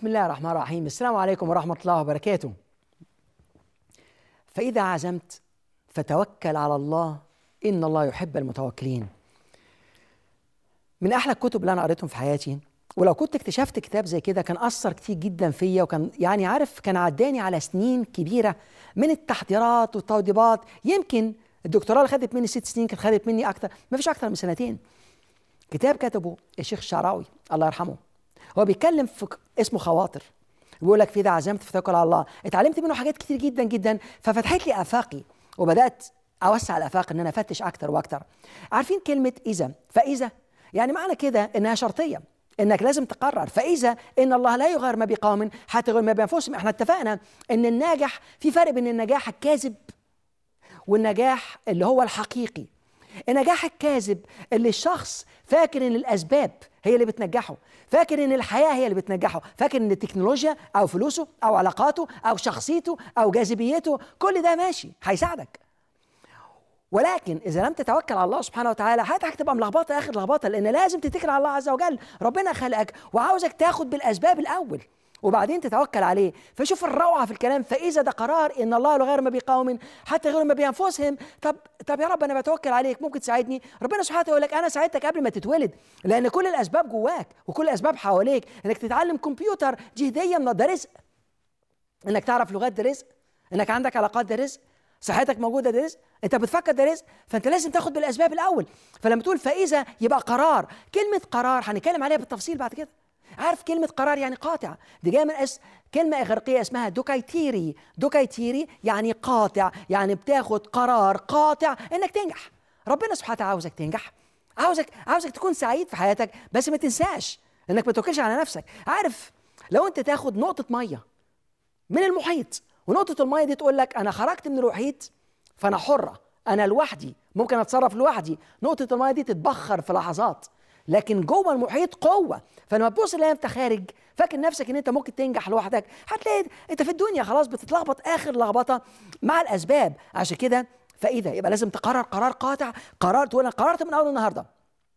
بسم الله الرحمن الرحيم السلام عليكم ورحمة الله وبركاته فإذا عزمت فتوكل على الله إن الله يحب المتوكلين من أحلى الكتب اللي أنا قريتهم في حياتي ولو كنت اكتشفت كتاب زي كده كان أثر كتير جدا فيا وكان يعني عارف كان عداني على سنين كبيرة من التحضيرات والتوضيبات يمكن الدكتوراه اللي خدت مني ست سنين كانت خدت مني أكتر ما فيش أكتر من سنتين كتاب كتبه الشيخ الشعراوي الله يرحمه هو بيتكلم في ك- اسمه خواطر بيقول لك في ده عزمت فتوكل على الله اتعلمت منه حاجات كتير جدا جدا ففتحت لي افاقي وبدات اوسع الافاق ان انا افتش اكتر واكتر عارفين كلمه اذا فاذا يعني معنى كده انها شرطيه انك لازم تقرر فاذا ان الله لا يغير ما بقوم حتى يغير ما بانفسهم احنا اتفقنا ان الناجح في فرق بين النجاح الكاذب والنجاح اللي هو الحقيقي النجاح الكاذب اللي الشخص فاكر ان الاسباب هي اللي بتنجحه فاكر ان الحياه هي اللي بتنجحه فاكر ان التكنولوجيا او فلوسه او علاقاته او شخصيته او جاذبيته كل ده ماشي هيساعدك ولكن اذا لم تتوكل على الله سبحانه وتعالى حياتك هتبقى ملخبطه اخر لخبطه لان لازم تتكل على الله عز وجل ربنا خلقك وعاوزك تاخد بالاسباب الاول وبعدين تتوكل عليه فشوف الروعه في الكلام فاذا ده قرار ان الله لا غير ما بقوم حتى غير ما بانفسهم طب طب يا رب انا بتوكل عليك ممكن تساعدني ربنا سبحانه وتعالى يقول لك انا ساعدتك قبل ما تتولد لان كل الاسباب جواك وكل الاسباب حواليك انك تتعلم كمبيوتر جهديا ما ده رزق انك تعرف لغات ده رزق انك عندك علاقات ده رزق صحتك موجوده ده رزق انت بتفكر ده رزق فانت لازم تاخد بالاسباب الاول فلما تقول فاذا يبقى قرار كلمه قرار هنتكلم عليها بالتفصيل بعد كده عارف كلمة قرار يعني قاطع دي جاية من اس كلمة إغريقية اسمها دوكايتيري دوكايتيري يعني قاطع يعني بتاخد قرار قاطع إنك تنجح ربنا سبحانه وتعالى عاوزك تنجح عاوزك عاوزك تكون سعيد في حياتك بس ما تنساش إنك ما توكلش على نفسك عارف لو أنت تاخد نقطة مية من المحيط ونقطة المية دي تقول لك أنا خرجت من المحيط فأنا حرة أنا لوحدي ممكن أتصرف لوحدي نقطة المية دي تتبخر في لحظات لكن جوه المحيط قوة فلما تبص تلاقي أنت خارج فاكر نفسك إن أنت ممكن تنجح لوحدك هتلاقي أنت في الدنيا خلاص بتتلخبط آخر لخبطة مع الأسباب عشان كده فإذا يبقى لازم تقرر قرار قاطع قرار تقول أنا قررت من أول النهاردة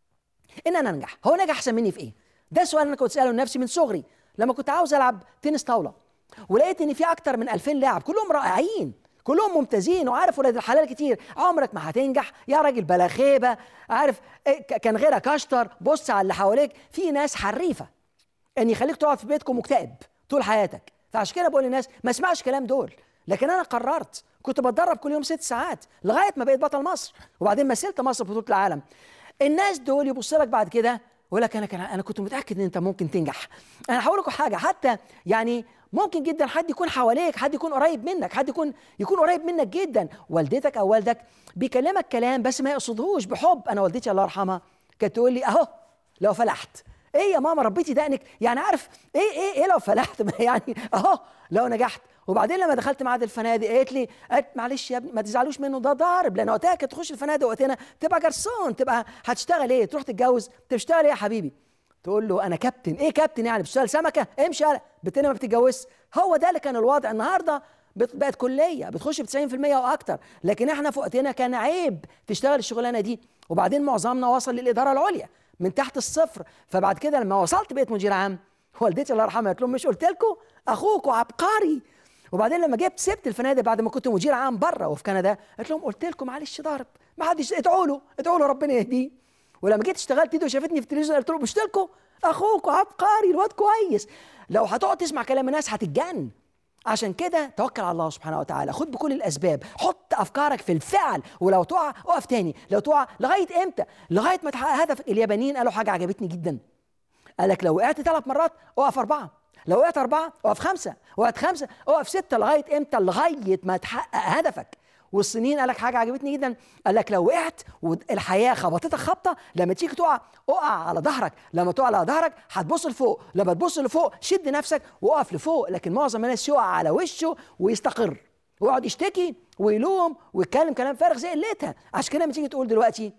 ان انا انجح هو نجح احسن مني في ايه ده السؤال اللي انا كنت اساله لنفسي من صغري لما كنت عاوز العب تنس طاوله ولقيت ان في اكتر من 2000 لاعب كلهم رائعين كلهم ممتازين وعارف ولاد الحلال كتير عمرك ما هتنجح يا راجل بلا خيبه عارف إيه، ك- كان غيرك اشطر بص على اللي حواليك في ناس حريفه ان يخليك تقعد في بيتكم مكتئب طول حياتك فعشان كده بقول للناس ما اسمعش كلام دول لكن انا قررت كنت بتدرب كل يوم ست ساعات لغايه ما بقيت بطل مصر وبعدين مثلت مصر في بطوله العالم الناس دول يبص لك بعد كده يقول لك انا كان انا كنت متاكد ان انت ممكن تنجح انا هقول لكم حاجه حتى يعني ممكن جدا حد يكون حواليك حد يكون قريب منك حد يكون يكون قريب منك جدا والدتك او والدك بيكلمك كلام بس ما يقصدهوش بحب انا والدتي الله يرحمها كانت تقول لي اهو لو فلحت ايه يا ماما ربيتي دقنك يعني عارف ايه ايه ايه لو فلحت ما يعني اهو لو نجحت وبعدين لما دخلت معهد الفنادق قالت لي قالت معلش يا ابني ما تزعلوش منه ده ضارب لان وقتها كنت تخش الفنادق وقتنا تبقى جرسون تبقى هتشتغل ايه تروح تتجوز تشتغل ايه يا حبيبي تقول له انا كابتن ايه كابتن يعني بتشتغل سمكه امشي يلا بنتنا ما بتتجوزش هو ده اللي كان الوضع النهارده بت- بقت كليه بتخش ب 90% او اكتر لكن احنا في وقتنا كان عيب تشتغل الشغلانه دي وبعدين معظمنا وصل للاداره العليا من تحت الصفر فبعد كده لما وصلت بقيت مدير عام والدتي الله يرحمها قالت لهم مش قلت لكم اخوكوا عبقري وبعدين لما جبت سبت الفنادق بعد ما كنت مدير عام بره وفي كندا قلت لهم قلت لكم معلش ضارب ما حدش ادعوا له ادعوا له ربنا يهديه ولما جيت اشتغلت ايده شافتني في التلفزيون قلت لهم مش لكم اخوكوا عبقري الواد كويس لو هتقعد تسمع كلام الناس هتتجن عشان كده توكل على الله سبحانه وتعالى خد بكل الاسباب حط افكارك في الفعل ولو تقع اقف تاني لو تقع لغايه امتى لغايه ما تحقق هدفك اليابانيين قالوا حاجه عجبتني جدا قال لك لو وقعت ثلاث مرات اقف اربعه لو وقعت اربعه اقف خمسه وقعت خمسه اقف سته لغايه امتى لغايه ما تحقق هدفك والصينيين قال لك حاجه عجبتني جدا قال لك لو وقعت والحياه خبطتك خبطه لما تيجي تقع اقع على ظهرك لما تقع على ظهرك هتبص لفوق لما تبص لفوق شد نفسك وقف لفوق لكن معظم الناس يقع على وشه ويستقر ويقعد يشتكي ويلوم ويتكلم كلام فارغ زي قلتها عشان كده لما تيجي تقول دلوقتي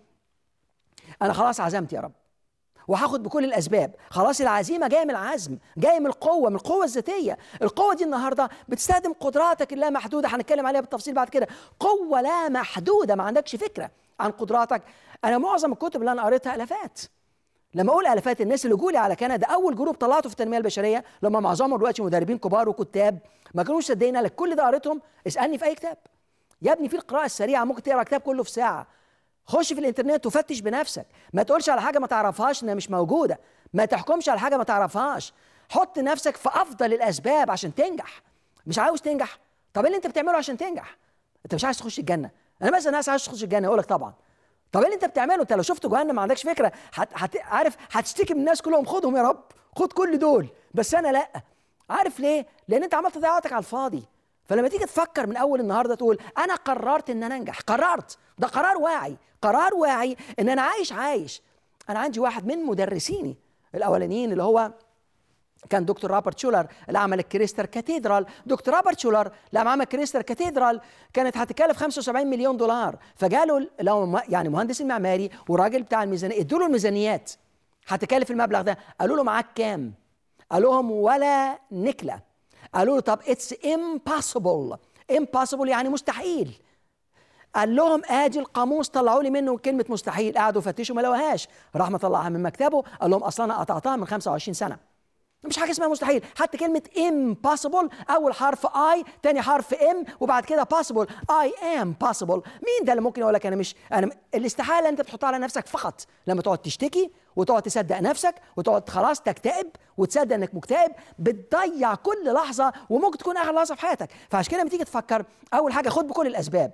انا خلاص عزمت يا رب وهاخد بكل الاسباب خلاص العزيمه جايه من العزم جايه من القوه من القوه الذاتيه القوه دي النهارده بتستخدم قدراتك اللامحدوده هنتكلم عليها بالتفصيل بعد كده قوه لا محدوده ما عندكش فكره عن قدراتك انا معظم الكتب اللي انا قريتها الافات لما اقول الافات الناس اللي جولي على كندا اول جروب طلعته في التنميه البشريه لما معظمهم دلوقتي مدربين كبار وكتاب ما كانوش صدقين لك كل ده قريتهم اسالني في اي كتاب يا ابني في القراءه السريعه ممكن تقرا كتاب كله في ساعه خش في الانترنت وفتش بنفسك ما تقولش على حاجه ما تعرفهاش انها مش موجوده ما تحكمش على حاجه ما تعرفهاش حط نفسك في افضل الاسباب عشان تنجح مش عاوز تنجح طب إيه اللي انت بتعمله عشان تنجح انت مش عايز تخش الجنه انا مثلا ناس عايز تخش الجنه اقول لك طبعا طب ايه اللي انت بتعمله انت لو شفت جهنم ما عندكش فكره هت... هت... عارف هتشتكي من الناس كلهم خدهم يا رب خد كل دول بس انا لا عارف ليه لان انت عملت تضيع وقتك على الفاضي فلما تيجي تفكر من اول النهارده تقول انا قررت ان انا انجح قررت ده قرار واعي قرار واعي ان انا عايش عايش انا عندي واحد من مدرسيني الاولانيين اللي هو كان دكتور روبرت شولر اللي عمل الكريستر كاتيدرال دكتور روبرت شولر لما عمل كريستر كاتيدرال كانت هتكلف 75 مليون دولار فجاله لو يعني مهندس المعماري وراجل بتاع الميزانيه ادوا له الميزانيات هتكلف المبلغ ده قالوا له معاك كام قال لهم ولا نكله قالوا له طب اتس امبوسيبل امبوسيبل يعني مستحيل قال لهم ادي القاموس طلعوا لي منه كلمه مستحيل قعدوا فتشوا ما لقوهاش راح مطلعها من مكتبه قال لهم اصلا انا قطعتها من 25 سنه مش حاجه اسمها مستحيل حتى كلمه impossible اول حرف اي تاني حرف ام وبعد كده possible I am possible مين ده اللي ممكن يقول لك انا مش انا الاستحاله انت بتحطها على نفسك فقط لما تقعد تشتكي وتقعد تصدق نفسك وتقعد خلاص تكتئب وتصدق انك مكتئب بتضيع كل لحظه وممكن تكون اخر لحظه في حياتك فعشان كده لما تيجي تفكر اول حاجه خد بكل الاسباب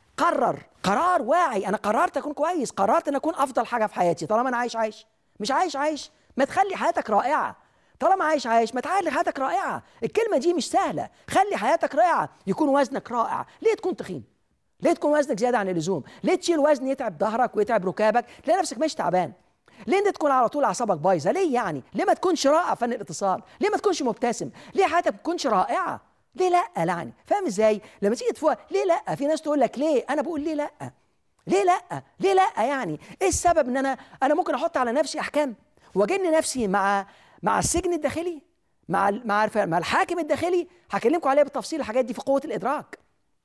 قرر قرار واعي انا قررت اكون كويس قررت ان اكون افضل حاجه في حياتي طالما انا عايش عايش مش عايش عايش ما تخلي حياتك رائعه طالما عايش عايش ما تعالي حياتك رائعه الكلمه دي مش سهله خلي حياتك رائعه يكون وزنك رائع ليه تكون تخين ليه تكون وزنك زياده عن اللزوم ليه تشيل وزن يتعب ظهرك ويتعب ركابك تلاقي نفسك مش تعبان ليه انت تكون على طول اعصابك بايظه ليه يعني ليه ما تكونش رائع فن الاتصال ليه ما تكونش مبتسم ليه حياتك ما تكونش رائعه ليه لا يعني فاهم ازاي لما تيجي تفوق ليه لا في ناس تقول لك ليه انا بقول ليه لا ليه لا ليه لا يعني ايه السبب ان انا انا ممكن احط على نفسي احكام واجن نفسي مع مع السجن الداخلي مع مع مع الحاكم الداخلي هكلمكم عليها بالتفصيل الحاجات دي في قوه الادراك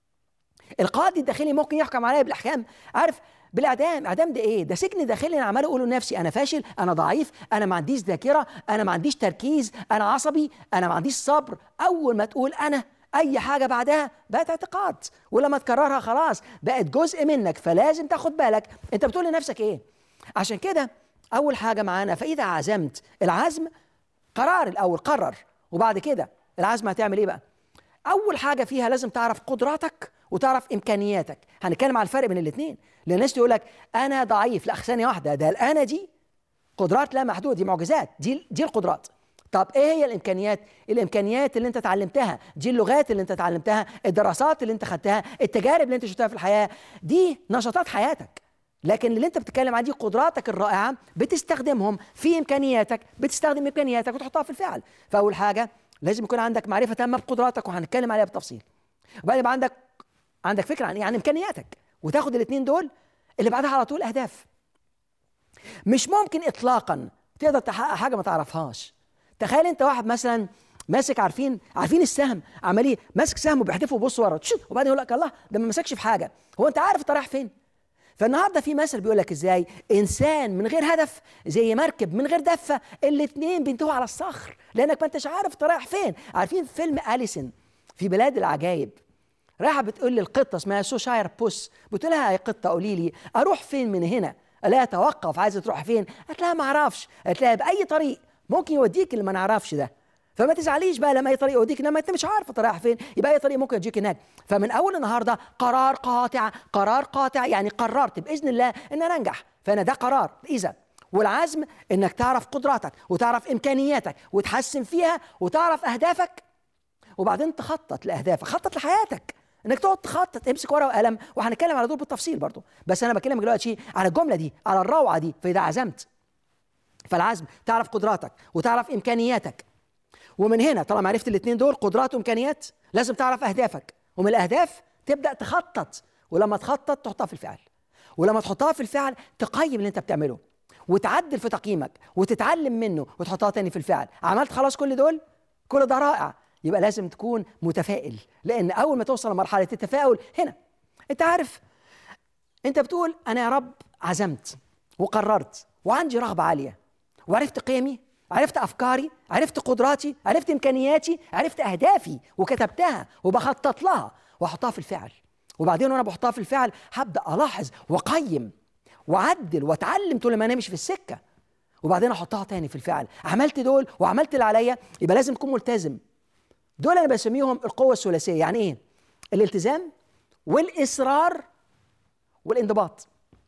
القاضي الداخلي ممكن يحكم عليا بالاحكام عارف بالاعدام اعدام ده ايه ده سجن داخلي انا عمال اقول لنفسي انا فاشل انا ضعيف انا ما عنديش ذاكره انا ما عنديش تركيز انا عصبي انا ما عنديش صبر اول ما تقول انا اي حاجه بعدها بقت اعتقاد ولما تكررها خلاص بقت جزء منك فلازم تاخد بالك انت بتقول لنفسك ايه عشان كده اول حاجه معانا فاذا عزمت العزم قرار الاول قرر وبعد كده العزم هتعمل ايه بقى اول حاجه فيها لازم تعرف قدراتك وتعرف امكانياتك هنتكلم على الفرق بين الاثنين لان الناس تقول لك انا ضعيف لا ثانيه واحده ده الانا دي قدرات لا محدود دي معجزات دي دي القدرات طب ايه هي الامكانيات الامكانيات اللي انت اتعلمتها دي اللغات اللي انت اتعلمتها الدراسات اللي انت خدتها التجارب اللي انت شفتها في الحياه دي نشاطات حياتك لكن اللي انت بتتكلم عنه دي قدراتك الرائعه بتستخدمهم في امكانياتك بتستخدم امكانياتك وتحطها في الفعل فاول حاجه لازم يكون عندك معرفه تامه بقدراتك وهنتكلم عليها بالتفصيل وبعدين يبقى عندك عندك فكره عن عن امكانياتك وتاخد الاثنين دول اللي بعدها على طول اهداف مش ممكن اطلاقا تقدر تحقق حاجه ما تعرفهاش تخيل انت واحد مثلا ماسك عارفين عارفين السهم عمال ايه ماسك سهم وبيحدفه وبص ورا وبعدين يقول لك الله ده ما مسكش في حاجه هو انت عارف انت رايح فين فالنهارده في مثل بيقول لك ازاي انسان من غير هدف زي مركب من غير دفه الاثنين بينتهوا على الصخر لانك ما انتش عارف انت رايح فين عارفين فيلم اليسن في بلاد العجائب رايحه بتقول للقطه اسمها سوشاير بوس بتقول لها يا قطه قولي لي اروح فين من هنا لا توقف عايزه تروح فين قالت لها ما اعرفش قالت لها باي طريق ممكن يوديك اللي ما نعرفش ده فما تزعليش بقى لما اي طريق يوديك انما انت مش عارف انت رايح فين يبقى اي طريق ممكن يوديك هناك فمن اول النهارده قرار قاطع قرار قاطع يعني قررت باذن الله ان انا انجح فانا ده قرار اذا والعزم انك تعرف قدراتك وتعرف امكانياتك وتحسن فيها وتعرف اهدافك وبعدين تخطط لاهدافك خطط لحياتك انك تقعد تخطط امسك ورقه وقلم وهنتكلم على دول بالتفصيل برضه بس انا بكلمك دلوقتي على الجمله دي على الروعه دي فاذا عزمت فالعزم تعرف قدراتك وتعرف امكانياتك ومن هنا طالما عرفت الاثنين دول قدرات وامكانيات لازم تعرف اهدافك ومن الاهداف تبدا تخطط ولما تخطط تحطها في الفعل ولما تحطها في الفعل تقيم اللي انت بتعمله وتعدل في تقييمك وتتعلم منه وتحطها تاني في الفعل عملت خلاص كل دول كل ده رائع يبقى لازم تكون متفائل لان اول ما توصل لمرحله التفاؤل هنا انت عارف انت بتقول انا يا رب عزمت وقررت وعندي رغبه عاليه وعرفت قيمي عرفت افكاري عرفت قدراتي عرفت امكانياتي عرفت اهدافي وكتبتها وبخطط لها واحطها في الفعل وبعدين وانا بحطها في الفعل هبدا الاحظ واقيم واعدل واتعلم طول ما انا مش في السكه وبعدين احطها تاني في الفعل عملت دول وعملت اللي عليا يبقى لازم تكون ملتزم دول انا بسميهم القوه الثلاثيه يعني ايه الالتزام والاصرار والانضباط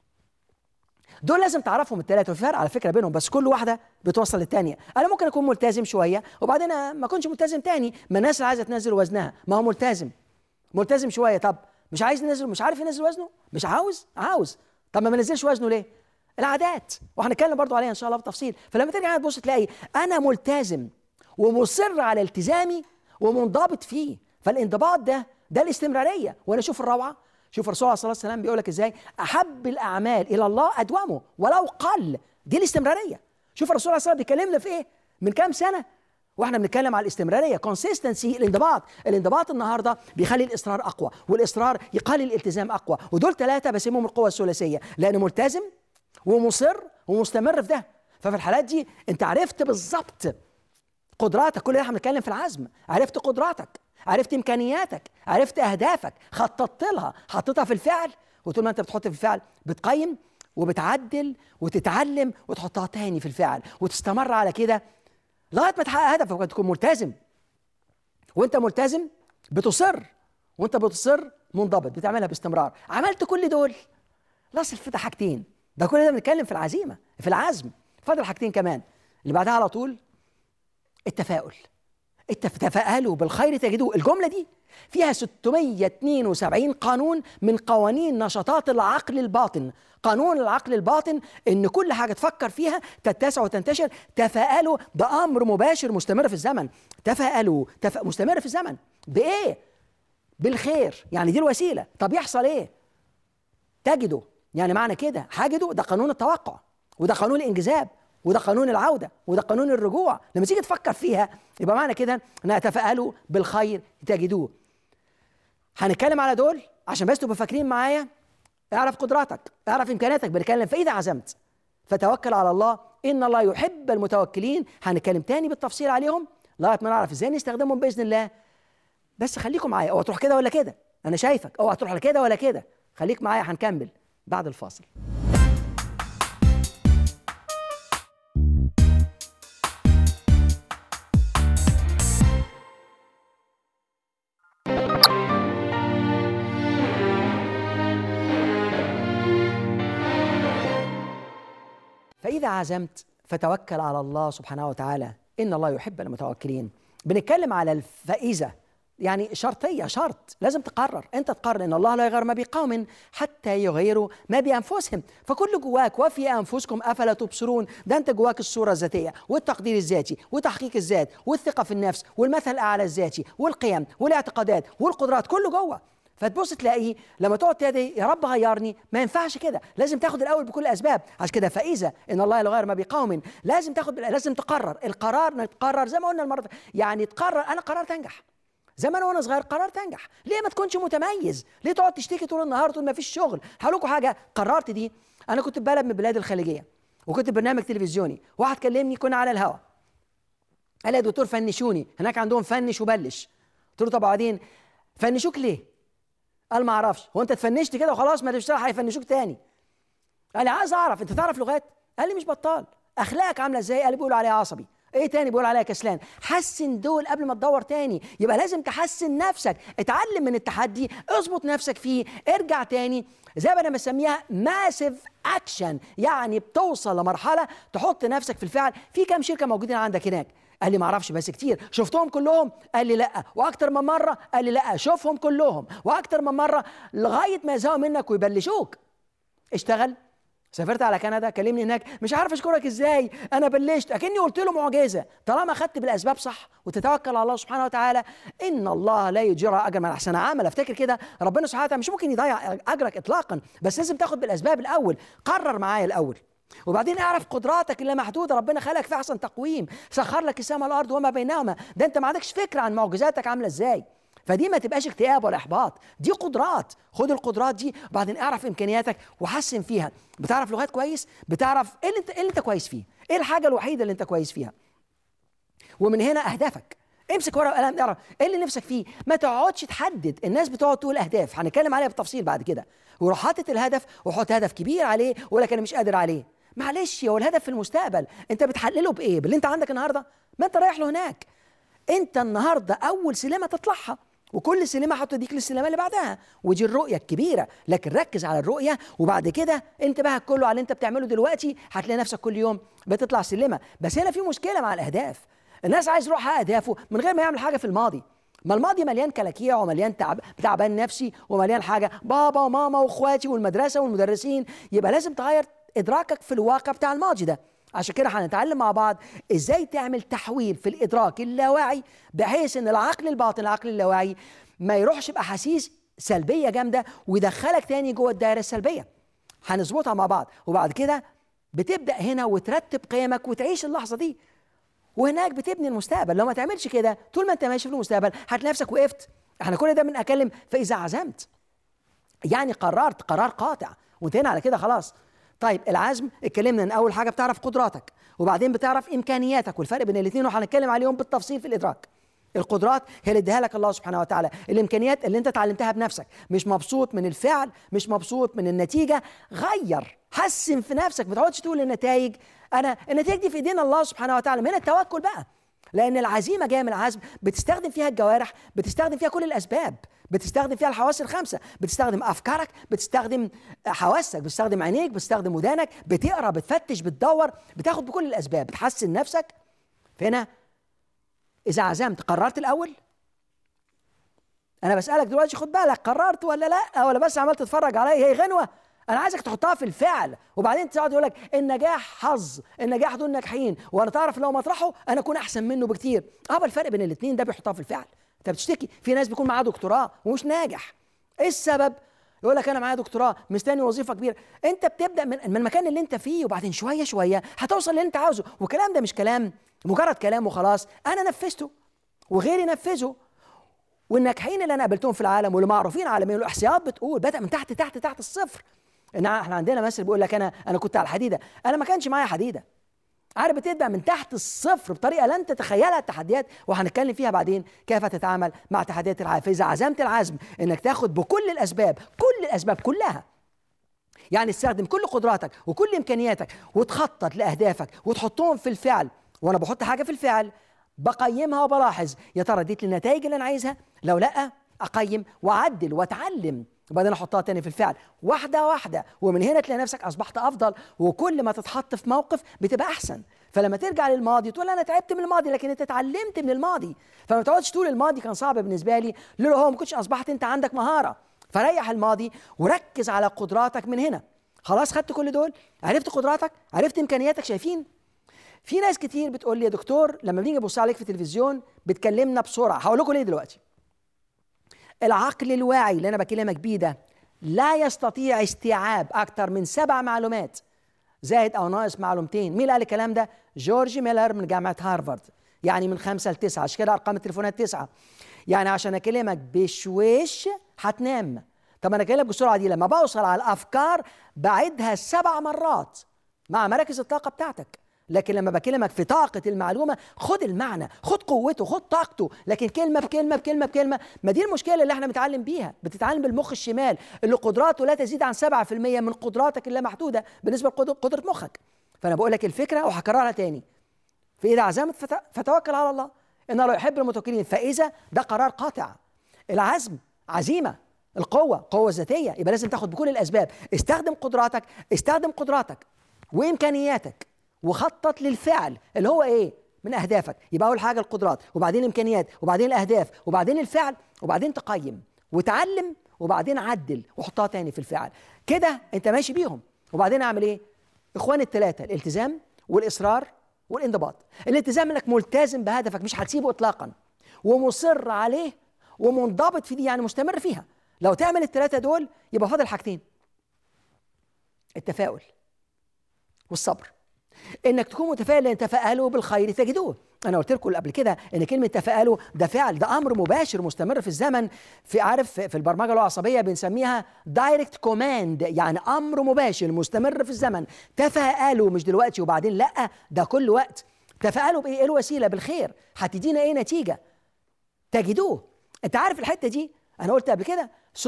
دول لازم تعرفهم الثلاثه وفي فرق على فكره بينهم بس كل واحده بتوصل للثانيه انا ممكن اكون ملتزم شويه وبعدين ما اكونش ملتزم تاني ما الناس اللي عايزه تنزل وزنها ما هو ملتزم ملتزم شويه طب مش عايز ينزل مش عارف ينزل وزنه مش عاوز عاوز طب ما منزلش وزنه ليه العادات وهنتكلم برضو عليها ان شاء الله بالتفصيل فلما ترجع تبص تلاقي انا ملتزم ومصر على التزامي ومنضبط فيه فالانضباط ده ده الاستمراريه وانا اشوف الروعه شوف الرسول عليه الصلاه والسلام بيقول لك ازاي احب الاعمال الى الله ادومه ولو قل دي الاستمراريه شوف الرسول عليه الصلاه والسلام بيكلمنا في ايه من كام سنه واحنا بنتكلم على الاستمراريه كونسيستنسي الانضباط الانضباط النهارده بيخلي الاصرار اقوى والاصرار يقلل الالتزام اقوى ودول ثلاثه بسميهم القوه الثلاثيه لانه ملتزم ومصر ومستمر في ده ففي الحالات دي انت عرفت بالظبط قدراتك كل ده احنا بنتكلم في العزم عرفت قدراتك عرفت امكانياتك عرفت اهدافك خططت لها حطيتها في الفعل وطول ما انت بتحط في الفعل بتقيم وبتعدل وتتعلم وتحطها تاني في الفعل وتستمر على كده لغايه ما تحقق هدفك وتكون ملتزم وانت ملتزم بتصر وانت بتصر منضبط بتعملها باستمرار عملت كل دول لاصل في حاجتين ده كل ده بنتكلم في العزيمه في العزم فاضل حاجتين كمان اللي بعدها على طول التفاؤل تفاءلوا بالخير تجدوه الجملة دي فيها 672 قانون من قوانين نشاطات العقل الباطن قانون العقل الباطن ان كل حاجة تفكر فيها تتسع وتنتشر تفاءلوا ده امر مباشر مستمر في الزمن تفاءلوا تف... مستمر في الزمن بايه بالخير يعني دي الوسيلة طب يحصل ايه تجده يعني معنى كده حاجده ده قانون التوقع وده قانون الانجذاب وده قانون العودة وده قانون الرجوع لما تيجي تفكر فيها يبقى معنى كده ان تفاءلوا بالخير تجدوه هنتكلم على دول عشان بس تبقوا فاكرين معايا اعرف قدراتك اعرف امكانياتك بنتكلم فاذا عزمت فتوكل على الله ان الله يحب المتوكلين هنتكلم تاني بالتفصيل عليهم لغايه ما نعرف ازاي نستخدمهم باذن الله بس خليكم معايا اوعى تروح كده ولا كده انا شايفك اوعى تروح كده ولا كده خليك معايا هنكمل بعد الفاصل فإذا عزمت فتوكل على الله سبحانه وتعالى إن الله يحب المتوكلين بنتكلم على الفائزة يعني شرطية شرط لازم تقرر أنت تقرر إن الله لا يغير ما بقوم حتى يغيروا ما بأنفسهم فكل جواك وفي أنفسكم أفلا تبصرون ده أنت جواك الصورة الذاتية والتقدير الذاتي وتحقيق الذات والثقة في النفس والمثل الأعلى الذاتي والقيم والاعتقادات والقدرات كله جوه فتبص تلاقيه لما تقعد تدعي يا رب غيرني ما ينفعش كده لازم تاخد الاول بكل الاسباب عشان كده فاذا ان الله لا يغير ما بقوم لازم تاخد لازم تقرر القرار انك تقرر زي ما قلنا المره يعني تقرر انا قررت انجح زمان وانا صغير قررت انجح ليه ما تكونش متميز ليه تقعد تشتكي طول النهار تقول ما فيش شغل هقول لكم حاجه قررت دي انا كنت في بلد من البلاد الخليجيه وكنت برنامج تلفزيوني واحد كلمني كنا على الهوا قال لي يا دكتور فنشوني هناك عندهم فنش وبلش قلت له طب بعدين فنشوك ليه قال ما اعرفش هو انت اتفنشت كده وخلاص ما تشتغل هيفنشوك تاني قال لي عايز اعرف انت تعرف لغات قال لي مش بطال اخلاقك عامله ازاي قال لي بيقولوا عليها عصبي ايه تاني بيقول عليها كسلان حسن دول قبل ما تدور تاني يبقى لازم تحسن نفسك اتعلم من التحدي اظبط نفسك فيه ارجع تاني زي ما انا بسميها ماسيف اكشن يعني بتوصل لمرحله تحط نفسك في الفعل في كام شركه موجودين عندك هناك قال لي ما اعرفش بس كتير شفتهم كلهم قال لي لا واكتر من مره قال لي لا شوفهم كلهم واكتر من مره لغايه ما يزهقوا منك ويبلشوك اشتغل سافرت على كندا كلمني هناك مش عارف اشكرك ازاي انا بلشت اكني قلت له معجزه طالما اخدت بالاسباب صح وتتوكل على الله سبحانه وتعالى ان الله لا يجرى اجر من احسن عمل افتكر كده ربنا سبحانه وتعالى مش ممكن يضيع اجرك اطلاقا بس لازم تاخد بالاسباب الاول قرر معايا الاول وبعدين اعرف قدراتك اللي محدوده ربنا خلقك في احسن تقويم سخر لك السماء والارض وما بينهما ده انت ما عندكش فكره عن معجزاتك عامله ازاي فدي ما تبقاش اكتئاب ولا احباط دي قدرات خد القدرات دي وبعدين اعرف امكانياتك وحسن فيها بتعرف لغات كويس بتعرف ايه اللي انت ايه اللي انت كويس فيه ايه الحاجه الوحيده اللي انت كويس فيها ومن هنا اهدافك امسك ورقه وقلم اعرف ايه اللي نفسك فيه ما تقعدش تحدد الناس بتقعد تقول اهداف هنتكلم عليها بالتفصيل بعد كده وروح حاطط الهدف وحط هدف كبير عليه ويقول لك انا مش قادر عليه معلش هو الهدف في المستقبل انت بتحلله بايه باللي انت عندك النهارده ما انت رايح له هناك انت النهارده اول سلمه تطلعها وكل سلمه هتوديك للسلمه اللي بعدها ودي الرؤيه الكبيره لكن ركز على الرؤيه وبعد كده انتباهك كله على اللي انت بتعمله دلوقتي هتلاقي نفسك كل يوم بتطلع سلمه بس هنا في مشكله مع الاهداف الناس عايز يروح يحقق اهدافه من غير ما يعمل حاجه في الماضي ما الماضي مليان كلاكيع ومليان تعب تعبان نفسي ومليان حاجه بابا وماما واخواتي والمدرسه والمدرسين يبقى لازم تغير ادراكك في الواقع بتاع الماضي ده عشان كده هنتعلم مع بعض ازاي تعمل تحويل في الادراك اللاواعي بحيث ان العقل الباطن العقل اللاواعي ما يروحش باحاسيس سلبيه جامده ويدخلك تاني جوه الدائره السلبيه هنظبطها مع بعض وبعد كده بتبدا هنا وترتب قيمك وتعيش اللحظه دي وهناك بتبني المستقبل لو ما تعملش كده طول ما انت ماشي في المستقبل هتلاقي نفسك وقفت احنا كل ده بنتكلم فاذا عزمت يعني قررت قرار قاطع وانتهينا على كده خلاص طيب العزم اتكلمنا ان اول حاجه بتعرف قدراتك وبعدين بتعرف امكانياتك والفرق بين الاثنين وهنتكلم عليهم بالتفصيل في الادراك القدرات هي اللي اديها لك الله سبحانه وتعالى الامكانيات اللي انت اتعلمتها بنفسك مش مبسوط من الفعل مش مبسوط من النتيجه غير حسن في نفسك ما تقعدش تقول النتائج انا النتائج دي في ايدينا الله سبحانه وتعالى من التوكل بقى لان العزيمه جايه من العزم بتستخدم فيها الجوارح بتستخدم فيها كل الاسباب بتستخدم فيها الحواس الخمسه بتستخدم افكارك بتستخدم حواسك بتستخدم عينيك بتستخدم ودانك بتقرا بتفتش بتدور بتاخد بكل الاسباب بتحسن نفسك فهنا اذا عزمت قررت الاول انا بسالك دلوقتي خد بالك قررت ولا لا ولا بس عمال تتفرج عليا هي غنوه انا عايزك تحطها في الفعل وبعدين تقعد يقول لك النجاح حظ النجاح دول ناجحين وانا تعرف لو مطرحه انا اكون احسن منه بكتير اه الفرق بين الاثنين ده بيحطها في الفعل انت بتشتكي في ناس بيكون معاه دكتوراه ومش ناجح ايه السبب يقول لك انا معايا دكتوراه مستني وظيفه كبيره انت بتبدا من من المكان اللي انت فيه وبعدين شويه شويه هتوصل اللي انت عاوزه والكلام ده مش كلام مجرد كلام وخلاص انا نفذته وغيري نفذه والناجحين اللي انا قابلتهم في العالم واللي معروفين عالميا والاحصائيات بتقول بدا من تحت تحت تحت الصفر ان احنا عندنا مثل بيقول لك انا انا كنت على الحديده انا ما كانش معايا حديده عارف بتبدا من تحت الصفر بطريقه لن تتخيلها التحديات وهنتكلم فيها بعدين كيف تتعامل مع تحديات الحياه فاذا عزمت العزم انك تاخد بكل الاسباب كل الاسباب كلها يعني تستخدم كل قدراتك وكل امكانياتك وتخطط لاهدافك وتحطهم في الفعل وانا بحط حاجه في الفعل بقيمها وبلاحظ يا ترى اديت النتائج اللي انا عايزها لو لا اقيم واعدل واتعلم وبعدين احطها تاني في الفعل واحده واحده ومن هنا تلاقي نفسك اصبحت افضل وكل ما تتحط في موقف بتبقى احسن فلما ترجع للماضي تقول انا تعبت من الماضي لكن انت اتعلمت من الماضي فما تقعدش تقول الماضي كان صعب بالنسبه لي لولا هو ما كنتش اصبحت انت عندك مهاره فريح الماضي وركز على قدراتك من هنا خلاص خدت كل دول عرفت قدراتك عرفت امكانياتك شايفين في ناس كتير بتقول لي يا دكتور لما بنيجي نبص عليك في التلفزيون بتكلمنا بسرعه هقول لكم ليه دلوقتي العقل الواعي اللي انا بكلمك بيه ده لا يستطيع استيعاب اكثر من سبع معلومات زائد او ناقص معلومتين مين اللي قال الكلام ده جورج ميلر من جامعه هارفارد يعني من خمسة لتسعة عشان كده ارقام التليفونات تسعة يعني عشان اكلمك بشويش هتنام طب انا اكلمك بالسرعه دي لما بوصل على الافكار بعدها سبع مرات مع مراكز الطاقه بتاعتك لكن لما بكلمك في طاقة المعلومة خد المعنى خد قوته خد طاقته لكن كلمة بكلمة بكلمة بكلمة ما دي المشكلة اللي احنا بنتعلم بيها بتتعلم بالمخ الشمال اللي قدراته لا تزيد عن 7% من قدراتك اللامحدودة بالنسبة لقدرة مخك فأنا بقول لك الفكرة وهكررها تاني فإذا عزمت فتوكل على الله إن الله يحب المتوكلين فإذا ده قرار قاطع العزم عزيمة القوة قوة ذاتية يبقى لازم تاخد بكل الأسباب استخدم قدراتك استخدم قدراتك وإمكانياتك وخطط للفعل اللي هو ايه من اهدافك يبقى اول حاجه القدرات وبعدين الامكانيات وبعدين الاهداف وبعدين الفعل وبعدين تقيم وتعلم وبعدين عدل وحطها تاني في الفعل كده انت ماشي بيهم وبعدين اعمل ايه اخوان الثلاثه الالتزام والاصرار والانضباط الالتزام انك ملتزم بهدفك مش هتسيبه اطلاقا ومصر عليه ومنضبط في دي يعني مستمر فيها لو تعمل الثلاثه دول يبقى فاضل حاجتين التفاؤل والصبر انك تكون متفائل لان تفائلوا بالخير تجدوه انا قلت لكم قبل كده ان كلمه تفائلوا ده فعل ده امر مباشر مستمر في الزمن في عارف في البرمجه العصبيه بنسميها دايركت كوماند يعني امر مباشر مستمر في الزمن تفائلوا مش دلوقتي وبعدين لا ده كل وقت تفائلوا بايه ايه الوسيله بالخير هتدينا ايه نتيجه تجدوه انت عارف الحته دي انا قلت قبل كده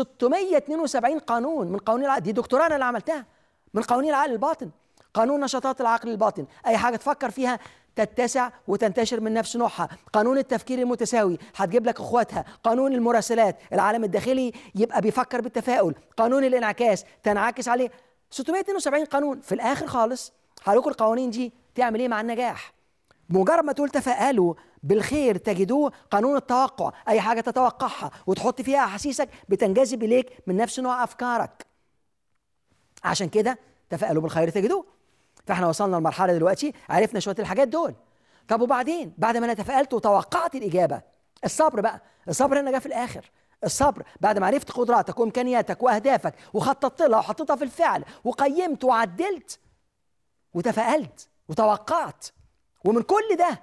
672 قانون من قوانين العقل دي دكتوراه انا اللي عملتها من قوانين العقل الباطن قانون نشاطات العقل الباطن اي حاجه تفكر فيها تتسع وتنتشر من نفس نوعها قانون التفكير المتساوي هتجيب لك اخواتها قانون المراسلات العالم الداخلي يبقى بيفكر بالتفاؤل قانون الانعكاس تنعكس عليه 672 قانون في الاخر خالص هقول القوانين دي تعمل ايه مع النجاح بمجرد ما تقول تفائلوا بالخير تجدوه قانون التوقع اي حاجه تتوقعها وتحط فيها احاسيسك بتنجذب اليك من نفس نوع افكارك عشان كده تفائلوا بالخير تجدوه فاحنا وصلنا لمرحله دلوقتي عرفنا شويه الحاجات دول طب وبعدين بعد ما انا تفائلت وتوقعت الاجابه الصبر بقى الصبر هنا جه في الاخر الصبر بعد ما عرفت قدراتك وامكانياتك واهدافك وخططت لها وحطيتها في الفعل وقيمت وعدلت وتفائلت وتوقعت ومن كل ده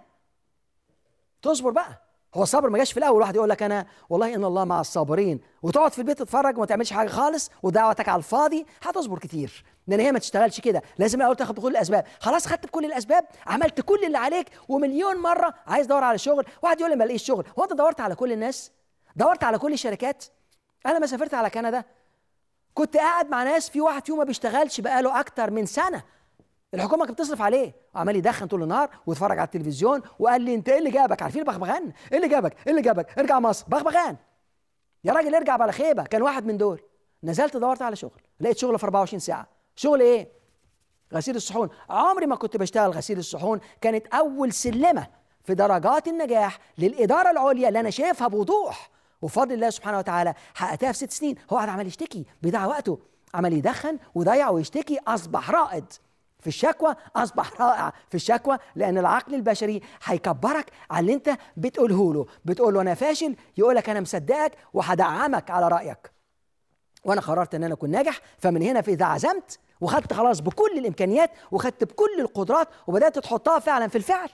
تصبر بقى هو الصبر ما جاش في الاول واحد يقول لك انا والله ان الله مع الصابرين وتقعد في البيت تتفرج وما تعملش حاجه خالص ودعوتك على الفاضي هتصبر كتير لان هي ما تشتغلش كده لازم الاول تاخد بكل الاسباب خلاص خدت بكل الاسباب عملت كل اللي عليك ومليون مره عايز تدور على شغل واحد يقول لي ما لقيش شغل هو انت دورت على كل الناس دورت على كل الشركات انا ما سافرت على كندا كنت قاعد مع ناس في واحد فيهم ما بيشتغلش بقاله اكتر من سنه الحكومه كانت بتصرف عليه وعمال يدخن طول النهار ويتفرج على التلفزيون وقال لي انت ايه اللي جابك عارفين البغبغان ايه اللي جابك ايه اللي جابك ارجع مصر بغبغان يا راجل ارجع بلا خيبه كان واحد من دول نزلت دورت على شغل لقيت شغل في 24 ساعه شغل ايه غسيل الصحون عمري ما كنت بشتغل غسيل الصحون كانت اول سلمه في درجات النجاح للاداره العليا اللي انا شايفها بوضوح وفضل الله سبحانه وتعالى حققتها في ست سنين هو قاعد عمال يشتكي بيضيع وقته عمال يدخن وضيع ويشتكي اصبح رائد في الشكوى اصبح رائع في الشكوى لان العقل البشري هيكبرك على اللي انت بتقوله له بتقول له انا فاشل يقول لك انا مصدقك وهدعمك على رايك وانا قررت ان انا اكون ناجح فمن هنا في اذا عزمت وخدت خلاص بكل الامكانيات وخدت بكل القدرات وبدات تحطها فعلا في الفعل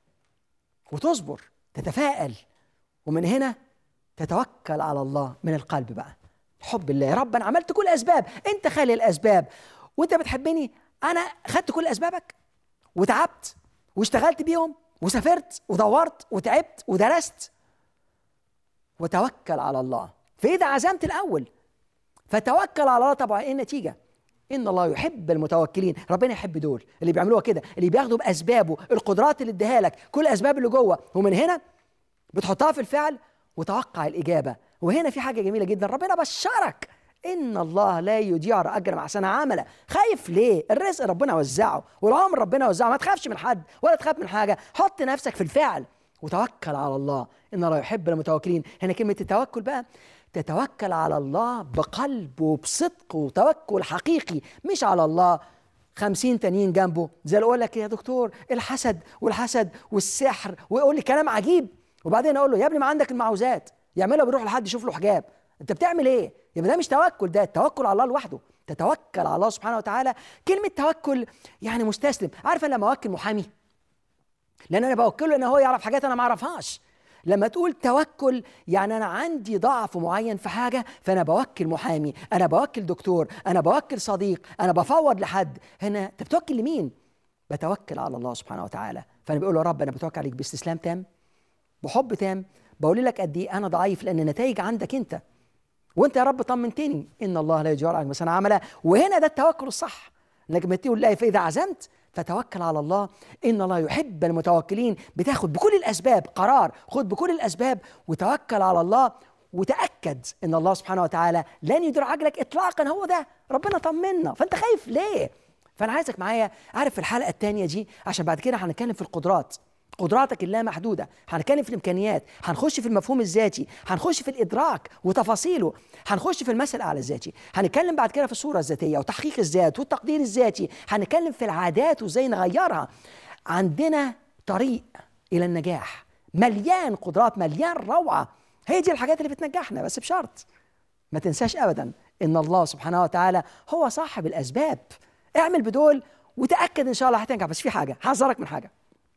وتصبر تتفائل ومن هنا تتوكل على الله من القلب بقى حب الله يا رب انا عملت كل الاسباب انت خالي الاسباب وانت بتحبني انا خدت كل اسبابك وتعبت واشتغلت بيهم وسافرت ودورت وتعبت ودرست وتوكل على الله فاذا عزمت الاول فتوكل على الله طبعا ايه النتيجه ان الله يحب المتوكلين ربنا يحب دول اللي بيعملوها كده اللي بياخدوا باسبابه القدرات اللي اداها لك كل الاسباب اللي جوه ومن هنا بتحطها في الفعل وتوقع الاجابه وهنا في حاجه جميله جدا ربنا بشرك ان الله لا يضيع اجر مع سنه عمله خايف ليه الرزق ربنا وزعه والعمر ربنا وزعه ما تخافش من حد ولا تخاف من حاجه حط نفسك في الفعل وتوكل على الله ان الله يحب المتوكلين هنا كلمه التوكل بقى تتوكل على الله بقلب وبصدق وتوكل حقيقي مش على الله خمسين تانيين جنبه زي اللي اقول لك يا دكتور الحسد والحسد والسحر ويقول لي كلام عجيب وبعدين اقول له يا ابني ما عندك المعوذات يعملها بيروح لحد يشوف له حجاب انت بتعمل ايه يبقى ده مش توكل ده التوكل على الله لوحده تتوكل على الله سبحانه وتعالى كلمه توكل يعني مستسلم عارف انا لما اوكل محامي لان انا بوكله ان هو يعرف حاجات انا ما اعرفهاش لما تقول توكل يعني انا عندي ضعف معين في حاجه فانا بوكل محامي انا بوكل دكتور انا بوكل صديق انا بفوض لحد هنا انت بتوكل لمين بتوكل على الله سبحانه وتعالى فانا بقول له يا رب انا بتوكل عليك باستسلام تام بحب تام بقول لك قد ايه انا ضعيف لان النتائج عندك انت وانت يا رب طمنتني ان الله لا يجار عنك مثلا عملا وهنا ده التوكل الصح انك لما تقول الله فاذا عزمت فتوكل على الله ان الله يحب المتوكلين بتاخد بكل الاسباب قرار خد بكل الاسباب وتوكل على الله وتاكد ان الله سبحانه وتعالى لن يدير عجلك اطلاقا هو ده ربنا طمنا فانت خايف ليه فانا عايزك معايا عارف في الحلقه الثانيه دي عشان بعد كده هنتكلم في القدرات قدراتك اللامحدوده هنتكلم في الامكانيات هنخش في المفهوم الذاتي هنخش في الادراك وتفاصيله هنخش في المثل الاعلى الذاتي هنتكلم بعد كده في الصوره الذاتيه وتحقيق الذات والتقدير الذاتي هنتكلم في العادات وازاي نغيرها عندنا طريق الى النجاح مليان قدرات مليان روعه هي دي الحاجات اللي بتنجحنا بس بشرط ما تنساش ابدا ان الله سبحانه وتعالى هو صاحب الاسباب اعمل بدول وتاكد ان شاء الله هتنجح بس في حاجه هحذرك من حاجه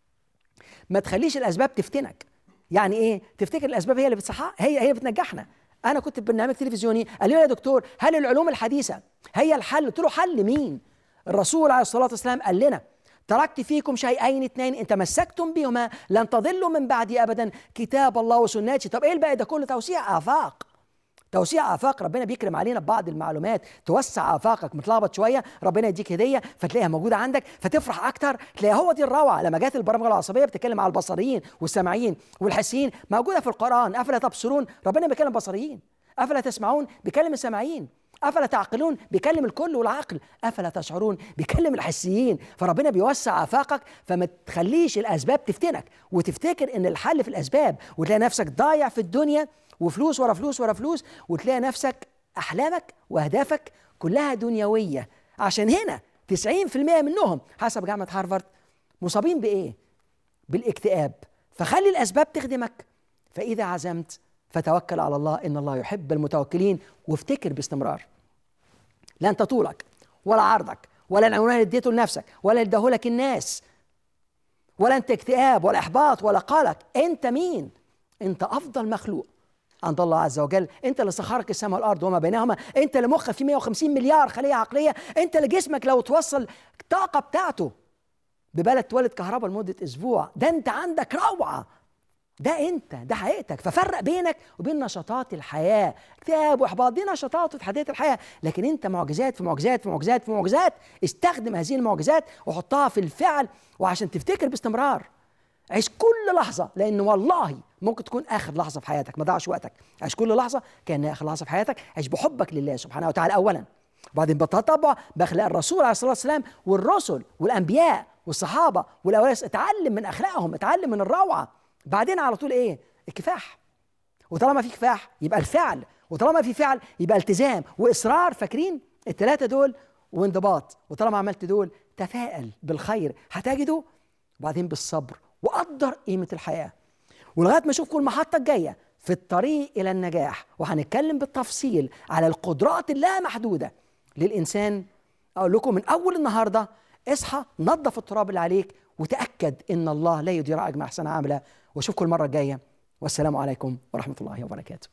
ما تخليش الاسباب تفتنك يعني ايه تفتكر الاسباب هي اللي بتصحى هي هي بتنجحنا انا كنت في برنامج تلفزيوني قال لي يا دكتور هل العلوم الحديثه هي الحل قلت له حل مين الرسول عليه الصلاه والسلام قال لنا تركت فيكم شيئين اثنين ان تمسكتم بهما لن تضلوا من بعدي ابدا كتاب الله وسنتي طب ايه الباقي ده كله توسيع افاق توسيع افاق ربنا بيكرم علينا ببعض المعلومات توسع افاقك متلخبط شويه ربنا يديك هديه فتلاقيها موجوده عندك فتفرح اكتر تلاقي هو دي الروعه لما جت البرامج العصبيه بتتكلم على البصريين والسامعين والحسيين موجوده في القران افلا تبصرون ربنا بيكلم البصريين افلا تسمعون بيكلم السامعين افلا تعقلون بيكلم الكل والعقل افلا تشعرون بيكلم الحسيين فربنا بيوسع افاقك فما تخليش الاسباب تفتنك وتفتكر ان الحل في الاسباب وتلاقي نفسك ضايع في الدنيا وفلوس ورا فلوس ورا فلوس وتلاقي نفسك احلامك واهدافك كلها دنيويه عشان هنا 90% منهم حسب جامعه هارفارد مصابين بايه؟ بالاكتئاب فخلي الاسباب تخدمك فاذا عزمت فتوكل على الله ان الله يحب المتوكلين وافتكر باستمرار لا انت طولك ولا عرضك ولا العنوان اللي اديته لنفسك ولا اللي اداهولك الناس ولا انت اكتئاب ولا احباط ولا قلق انت مين انت افضل مخلوق عند الله عز وجل انت اللي سخرك السماء والارض وما بينهما انت اللي مخك فيه 150 مليار خليه عقليه انت اللي جسمك لو توصل الطاقه بتاعته ببلد تولد كهرباء لمده اسبوع ده انت عندك روعه ده انت ده حقيقتك ففرق بينك وبين نشاطات الحياه اكتئاب واحباط دي نشاطات وتحديات الحياه لكن انت معجزات في معجزات في معجزات في معجزات استخدم هذه المعجزات وحطها في الفعل وعشان تفتكر باستمرار عيش كل لحظة لأن والله ممكن تكون آخر لحظة في حياتك ما ضيعش وقتك عيش كل لحظة كأنها آخر لحظة في حياتك عيش بحبك لله سبحانه وتعالى أولا وبعدين بتطبع بأخلاق الرسول عليه الصلاة والسلام والرسل والأنبياء والصحابة والأولياء اتعلم من أخلاقهم اتعلم من الروعة بعدين على طول إيه الكفاح وطالما في كفاح يبقى الفعل وطالما في فعل يبقى التزام وإصرار فاكرين الثلاثة دول وانضباط وطالما عملت دول تفائل بالخير هتجده وبعدين بالصبر وقدر قيمة الحياة ولغاية ما أشوفكم المحطة الجاية في الطريق إلى النجاح وهنتكلم بالتفصيل على القدرات اللامحدودة للإنسان أقول لكم من أول النهاردة اصحى نظف التراب اللي عليك وتأكد إن الله لا يضيع أجمع أحسن عاملة وأشوفكم المرة الجاية والسلام عليكم ورحمة الله وبركاته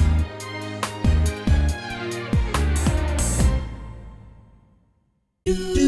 do